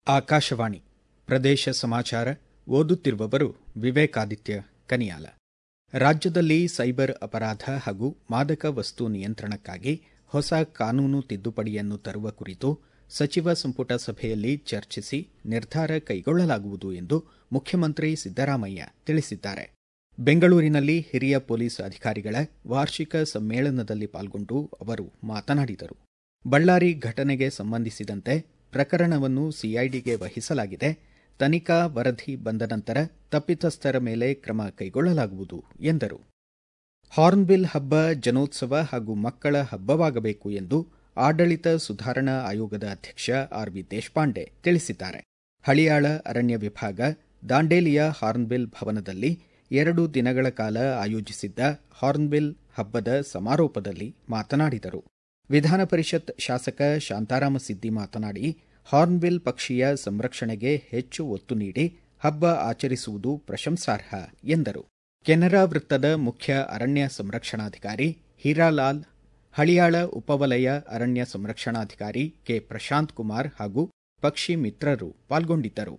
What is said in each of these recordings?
ಆಕಾಶವಾಣಿ ಪ್ರದೇಶ ಸಮಾಚಾರ ಓದುತ್ತಿರುವವರು ವಿವೇಕಾದಿತ್ಯ ಕನಿಯಾಲ ರಾಜ್ಯದಲ್ಲಿ ಸೈಬರ್ ಅಪರಾಧ ಹಾಗೂ ಮಾದಕ ವಸ್ತು ನಿಯಂತ್ರಣಕ್ಕಾಗಿ ಹೊಸ ಕಾನೂನು ತಿದ್ದುಪಡಿಯನ್ನು ತರುವ ಕುರಿತು ಸಚಿವ ಸಂಪುಟ ಸಭೆಯಲ್ಲಿ ಚರ್ಚಿಸಿ ನಿರ್ಧಾರ ಕೈಗೊಳ್ಳಲಾಗುವುದು ಎಂದು ಮುಖ್ಯಮಂತ್ರಿ ಸಿದ್ದರಾಮಯ್ಯ ತಿಳಿಸಿದ್ದಾರೆ ಬೆಂಗಳೂರಿನಲ್ಲಿ ಹಿರಿಯ ಪೊಲೀಸ್ ಅಧಿಕಾರಿಗಳ ವಾರ್ಷಿಕ ಸಮ್ಮೇಳನದಲ್ಲಿ ಪಾಲ್ಗೊಂಡು ಅವರು ಮಾತನಾಡಿದರು ಬಳ್ಳಾರಿ ಘಟನೆಗೆ ಸಂಬಂಧಿಸಿದಂತೆ ಪ್ರಕರಣವನ್ನು ಸಿಐಡಿಗೆ ವಹಿಸಲಾಗಿದೆ ತನಿಖಾ ವರದಿ ಬಂದ ನಂತರ ತಪ್ಪಿತಸ್ಥರ ಮೇಲೆ ಕ್ರಮ ಕೈಗೊಳ್ಳಲಾಗುವುದು ಎಂದರು ಹಾರ್ನ್ಬಿಲ್ ಹಬ್ಬ ಜನೋತ್ಸವ ಹಾಗೂ ಮಕ್ಕಳ ಹಬ್ಬವಾಗಬೇಕು ಎಂದು ಆಡಳಿತ ಸುಧಾರಣಾ ಆಯೋಗದ ಅಧ್ಯಕ್ಷ ಆರ್ವಿ ದೇಶಪಾಂಡೆ ತಿಳಿಸಿದ್ದಾರೆ ಹಳಿಯಾಳ ಅರಣ್ಯ ವಿಭಾಗ ದಾಂಡೇಲಿಯ ಹಾರ್ನ್ಬಿಲ್ ಭವನದಲ್ಲಿ ಎರಡು ದಿನಗಳ ಕಾಲ ಆಯೋಜಿಸಿದ್ದ ಹಾರ್ನ್ಬಿಲ್ ಹಬ್ಬದ ಸಮಾರೋಪದಲ್ಲಿ ಮಾತನಾಡಿದರು ವಿಧಾನ ಪರಿಷತ್ ಶಾಸಕ ಶಾಂತಾರಾಮ ಸಿದ್ದಿ ಮಾತನಾಡಿ ಹಾರ್ನ್ಬಿಲ್ ಪಕ್ಷಿಯ ಸಂರಕ್ಷಣೆಗೆ ಹೆಚ್ಚು ಒತ್ತು ನೀಡಿ ಹಬ್ಬ ಆಚರಿಸುವುದು ಪ್ರಶಂಸಾರ್ಹ ಎಂದರು ಕೆನರಾ ವೃತ್ತದ ಮುಖ್ಯ ಅರಣ್ಯ ಸಂರಕ್ಷಣಾಧಿಕಾರಿ ಹೀರಾಲಾಲ್ ಹಳಿಯಾಳ ಉಪವಲಯ ಅರಣ್ಯ ಸಂರಕ್ಷಣಾಧಿಕಾರಿ ಕೆ ಪ್ರಶಾಂತ್ ಕುಮಾರ್ ಹಾಗೂ ಪಕ್ಷಿ ಮಿತ್ರರು ಪಾಲ್ಗೊಂಡಿದ್ದರು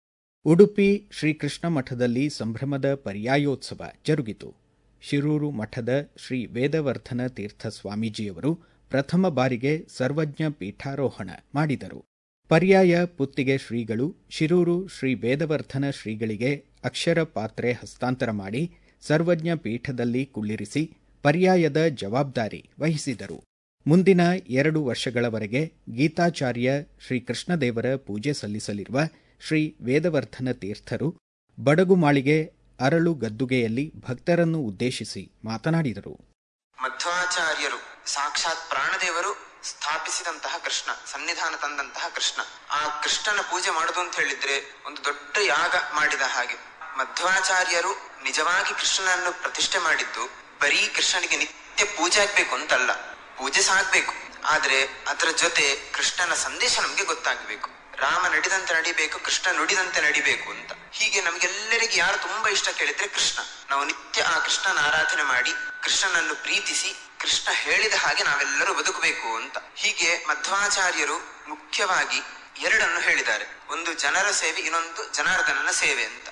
ಉಡುಪಿ ಶ್ರೀಕೃಷ್ಣ ಮಠದಲ್ಲಿ ಸಂಭ್ರಮದ ಪರ್ಯಾಯೋತ್ಸವ ಜರುಗಿತು ಶಿರೂರು ಮಠದ ಶ್ರೀ ವೇದವರ್ಧನ ತೀರ್ಥ ಸ್ವಾಮೀಜಿಯವರು ಪ್ರಥಮ ಬಾರಿಗೆ ಸರ್ವಜ್ಞ ಪೀಠಾರೋಹಣ ಮಾಡಿದರು ಪರ್ಯಾಯ ಪುತ್ತಿಗೆ ಶ್ರೀಗಳು ಶಿರೂರು ಶ್ರೀ ವೇದವರ್ಧನ ಶ್ರೀಗಳಿಗೆ ಅಕ್ಷರ ಪಾತ್ರೆ ಹಸ್ತಾಂತರ ಮಾಡಿ ಸರ್ವಜ್ಞ ಪೀಠದಲ್ಲಿ ಕುಳ್ಳಿರಿಸಿ ಪರ್ಯಾಯದ ಜವಾಬ್ದಾರಿ ವಹಿಸಿದರು ಮುಂದಿನ ಎರಡು ವರ್ಷಗಳವರೆಗೆ ಗೀತಾಚಾರ್ಯ ಶ್ರೀಕೃಷ್ಣದೇವರ ಪೂಜೆ ಸಲ್ಲಿಸಲಿರುವ ಶ್ರೀ ವೇದವರ್ಧನ ತೀರ್ಥರು ಬಡಗುಮಾಳಿಗೆ ಅರಳು ಗದ್ದುಗೆಯಲ್ಲಿ ಭಕ್ತರನ್ನು ಉದ್ದೇಶಿಸಿ ಮಾತನಾಡಿದರು ಮಧ್ವಾಚಾರ್ಯರು ಸಾಕ್ಷಾತ್ ಪ್ರಾಣದೇವರು ಸ್ಥಾಪಿಸಿದಂತಹ ಕೃಷ್ಣ ಸನ್ನಿಧಾನ ತಂದಂತಹ ಕೃಷ್ಣ ಆ ಕೃಷ್ಣನ ಪೂಜೆ ಮಾಡುದು ಅಂತ ಹೇಳಿದ್ರೆ ಒಂದು ದೊಡ್ಡ ಯಾಗ ಮಾಡಿದ ಹಾಗೆ ಮಧ್ವಾಚಾರ್ಯರು ನಿಜವಾಗಿ ಕೃಷ್ಣನನ್ನು ಪ್ರತಿಷ್ಠೆ ಮಾಡಿದ್ದು ಬರೀ ಕೃಷ್ಣನಿಗೆ ನಿತ್ಯ ಪೂಜೆ ಆಗ್ಬೇಕು ಅಂತಲ್ಲ ಪೂಜೆ ಸಾಗ್ಬೇಕು ಆದ್ರೆ ಅದರ ಜೊತೆ ಕೃಷ್ಣನ ಸಂದೇಶ ನಮ್ಗೆ ಗೊತ್ತಾಗ್ಬೇಕು ರಾಮ ನಡೆದಂತೆ ನಡಿಬೇಕು ಕೃಷ್ಣ ನುಡಿದಂತೆ ನಡಿಬೇಕು ಅಂತ ಹೀಗೆ ನಮ್ಗೆಲ್ಲರಿಗೆ ಯಾರು ತುಂಬಾ ಇಷ್ಟ ಕೇಳಿದ್ರೆ ಕೃಷ್ಣ ನಾವು ನಿತ್ಯ ಆ ಕೃಷ್ಣನ ಆರಾಧನೆ ಮಾಡಿ ಕೃಷ್ಣನನ್ನು ಪ್ರೀತಿಸಿ ಕೃಷ್ಣ ಹೇಳಿದ ಹಾಗೆ ನಾವೆಲ್ಲರೂ ಬದುಕಬೇಕು ಅಂತ ಹೀಗೆ ಮಧ್ವಾಚಾರ್ಯರು ಮುಖ್ಯವಾಗಿ ಎರಡನ್ನು ಹೇಳಿದ್ದಾರೆ ಒಂದು ಜನರ ಸೇವೆ ಇನ್ನೊಂದು ಜನಾರ್ದನನ ಸೇವೆ ಅಂತ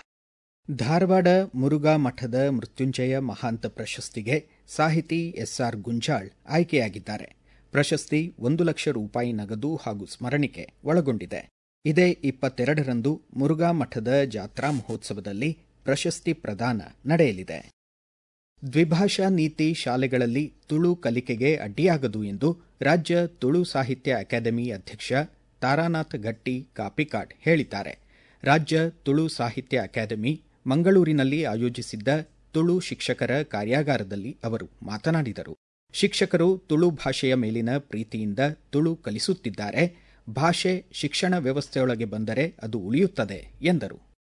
ಧಾರವಾಡ ಮುರುಘಾ ಮಠದ ಮೃತ್ಯುಂಜಯ ಮಹಾಂತ ಪ್ರಶಸ್ತಿಗೆ ಸಾಹಿತಿ ಎಸ್ಆರ್ ಗುಂಜಾಳ್ ಆಯ್ಕೆಯಾಗಿದ್ದಾರೆ ಪ್ರಶಸ್ತಿ ಒಂದು ಲಕ್ಷ ರೂಪಾಯಿ ನಗದು ಹಾಗೂ ಸ್ಮರಣಿಕೆ ಒಳಗೊಂಡಿದೆ ಇದೇ ಇಪ್ಪತ್ತೆರಡರಂದು ಮುರುಘಾ ಮಠದ ಜಾತ್ರಾ ಮಹೋತ್ಸವದಲ್ಲಿ ಪ್ರಶಸ್ತಿ ಪ್ರದಾನ ನಡೆಯಲಿದೆ ದ್ವಿಭಾಷಾ ನೀತಿ ಶಾಲೆಗಳಲ್ಲಿ ತುಳು ಕಲಿಕೆಗೆ ಅಡ್ಡಿಯಾಗದು ಎಂದು ರಾಜ್ಯ ತುಳು ಸಾಹಿತ್ಯ ಅಕಾಡೆಮಿ ಅಧ್ಯಕ್ಷ ತಾರಾನಾಥ್ ಗಟ್ಟಿ ಕಾಪಿಕಾಡ್ ಹೇಳಿದ್ದಾರೆ ರಾಜ್ಯ ತುಳು ಸಾಹಿತ್ಯ ಅಕಾಡೆಮಿ ಮಂಗಳೂರಿನಲ್ಲಿ ಆಯೋಜಿಸಿದ್ದ ತುಳು ಶಿಕ್ಷಕರ ಕಾರ್ಯಾಗಾರದಲ್ಲಿ ಅವರು ಮಾತನಾಡಿದರು ಶಿಕ್ಷಕರು ತುಳು ಭಾಷೆಯ ಮೇಲಿನ ಪ್ರೀತಿಯಿಂದ ತುಳು ಕಲಿಸುತ್ತಿದ್ದಾರೆ ಭಾಷೆ ಶಿಕ್ಷಣ ವ್ಯವಸ್ಥೆಯೊಳಗೆ ಬಂದರೆ ಅದು ಉಳಿಯುತ್ತದೆ ಎಂದರು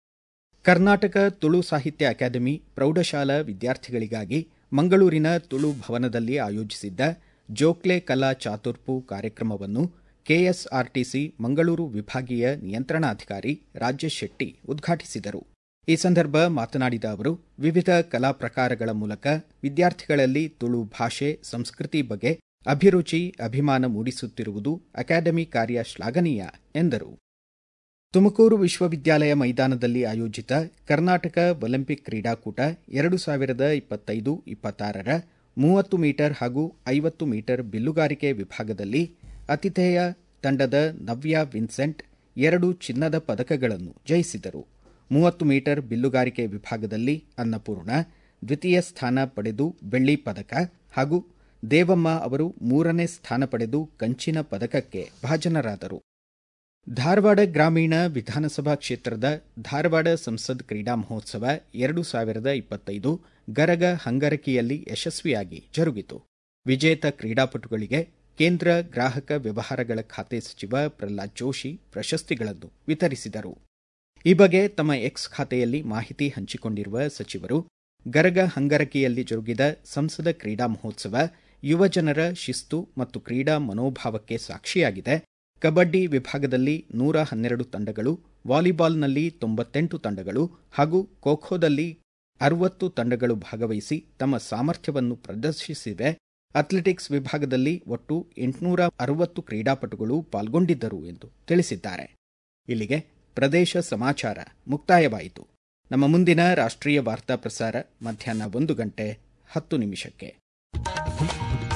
ಕರ್ನಾಟಕ ತುಳು ಸಾಹಿತ್ಯ ಅಕಾಡೆಮಿ ಪ್ರೌಢಶಾಲಾ ವಿದ್ಯಾರ್ಥಿಗಳಿಗಾಗಿ ಮಂಗಳೂರಿನ ತುಳು ಭವನದಲ್ಲಿ ಆಯೋಜಿಸಿದ್ದ ಜೋಕ್ಲೆ ಕಲಾ ಚಾತುರ್ಪು ಕಾರ್ಯಕ್ರಮವನ್ನು ಕೆಎಸ್ಆರ್ಟಿಸಿ ಮಂಗಳೂರು ವಿಭಾಗೀಯ ನಿಯಂತ್ರಣಾಧಿಕಾರಿ ರಾಜೇಶ್ ಶೆಟ್ಟಿ ಉದ್ಘಾಟಿಸಿದರು ಈ ಸಂದರ್ಭ ಮಾತನಾಡಿದ ಅವರು ವಿವಿಧ ಕಲಾ ಪ್ರಕಾರಗಳ ಮೂಲಕ ವಿದ್ಯಾರ್ಥಿಗಳಲ್ಲಿ ತುಳು ಭಾಷೆ ಸಂಸ್ಕೃತಿ ಬಗ್ಗೆ ಅಭಿರುಚಿ ಅಭಿಮಾನ ಮೂಡಿಸುತ್ತಿರುವುದು ಅಕಾಡೆಮಿ ಕಾರ್ಯ ಶ್ಲಾಘನೀಯ ಎಂದರು ತುಮಕೂರು ವಿಶ್ವವಿದ್ಯಾಲಯ ಮೈದಾನದಲ್ಲಿ ಆಯೋಜಿತ ಕರ್ನಾಟಕ ಒಲಿಂಪಿಕ್ ಕ್ರೀಡಾಕೂಟ ಎರಡು ಸಾವಿರದ ಇಪ್ಪತ್ತೈದು ಇಪ್ಪತ್ತಾರರ ಮೂವತ್ತು ಮೀಟರ್ ಹಾಗೂ ಐವತ್ತು ಮೀಟರ್ ಬಿಲ್ಲುಗಾರಿಕೆ ವಿಭಾಗದಲ್ಲಿ ಅತಿಥೇಯ ತಂಡದ ನವ್ಯಾ ವಿನ್ಸೆಂಟ್ ಎರಡು ಚಿನ್ನದ ಪದಕಗಳನ್ನು ಜಯಿಸಿದರು ಮೂವತ್ತು ಮೀಟರ್ ಬಿಲ್ಲುಗಾರಿಕೆ ವಿಭಾಗದಲ್ಲಿ ಅನ್ನಪೂರ್ಣ ದ್ವಿತೀಯ ಸ್ಥಾನ ಪಡೆದು ಬೆಳ್ಳಿ ಪದಕ ಹಾಗೂ ದೇವಮ್ಮ ಅವರು ಮೂರನೇ ಸ್ಥಾನ ಪಡೆದು ಕಂಚಿನ ಪದಕಕ್ಕೆ ಭಾಜನರಾದರು ಧಾರವಾಡ ಗ್ರಾಮೀಣ ವಿಧಾನಸಭಾ ಕ್ಷೇತ್ರದ ಧಾರವಾಡ ಸಂಸದ್ ಕ್ರೀಡಾ ಮಹೋತ್ಸವ ಎರಡು ಸಾವಿರದ ಇಪ್ಪತ್ತೈದು ಗರಗ ಹಂಗರಕಿಯಲ್ಲಿ ಯಶಸ್ವಿಯಾಗಿ ಜರುಗಿತು ವಿಜೇತ ಕ್ರೀಡಾಪಟುಗಳಿಗೆ ಕೇಂದ್ರ ಗ್ರಾಹಕ ವ್ಯವಹಾರಗಳ ಖಾತೆ ಸಚಿವ ಪ್ರಹ್ಲಾದ್ ಜೋಶಿ ಪ್ರಶಸ್ತಿಗಳನ್ನು ವಿತರಿಸಿದರು ಈ ಬಗ್ಗೆ ತಮ್ಮ ಎಕ್ಸ್ ಖಾತೆಯಲ್ಲಿ ಮಾಹಿತಿ ಹಂಚಿಕೊಂಡಿರುವ ಸಚಿವರು ಗರಗ ಹಂಗರಕಿಯಲ್ಲಿ ಜರುಗಿದ ಸಂಸದ ಕ್ರೀಡಾ ಮಹೋತ್ಸವ ಯುವಜನರ ಶಿಸ್ತು ಮತ್ತು ಕ್ರೀಡಾ ಮನೋಭಾವಕ್ಕೆ ಸಾಕ್ಷಿಯಾಗಿದೆ ಕಬಡ್ಡಿ ವಿಭಾಗದಲ್ಲಿ ನೂರ ಹನ್ನೆರಡು ತಂಡಗಳು ವಾಲಿಬಾಲ್ನಲ್ಲಿ ತೊಂಬತ್ತೆಂಟು ತಂಡಗಳು ಹಾಗೂ ಖೋಖೋದಲ್ಲಿ ಅರವತ್ತು ತಂಡಗಳು ಭಾಗವಹಿಸಿ ತಮ್ಮ ಸಾಮರ್ಥ್ಯವನ್ನು ಪ್ರದರ್ಶಿಸಿವೆ ಅಥ್ಲೆಟಿಕ್ಸ್ ವಿಭಾಗದಲ್ಲಿ ಒಟ್ಟು ಎಂಟುನೂರ ಅರವತ್ತು ಕ್ರೀಡಾಪಟುಗಳು ಪಾಲ್ಗೊಂಡಿದ್ದರು ಎಂದು ತಿಳಿಸಿದ್ದಾರೆ ಇಲ್ಲಿಗೆ ಪ್ರದೇಶ ಸಮಾಚಾರ ಮುಕ್ತಾಯವಾಯಿತು ನಮ್ಮ ಮುಂದಿನ ರಾಷ್ಟ್ರೀಯ ವಾರ್ತಾ ಪ್ರಸಾರ ಮಧ್ಯಾಹ್ನ ಒಂದು ಗಂಟೆ ಹತ್ತು ನಿಮಿಷಕ್ಕೆ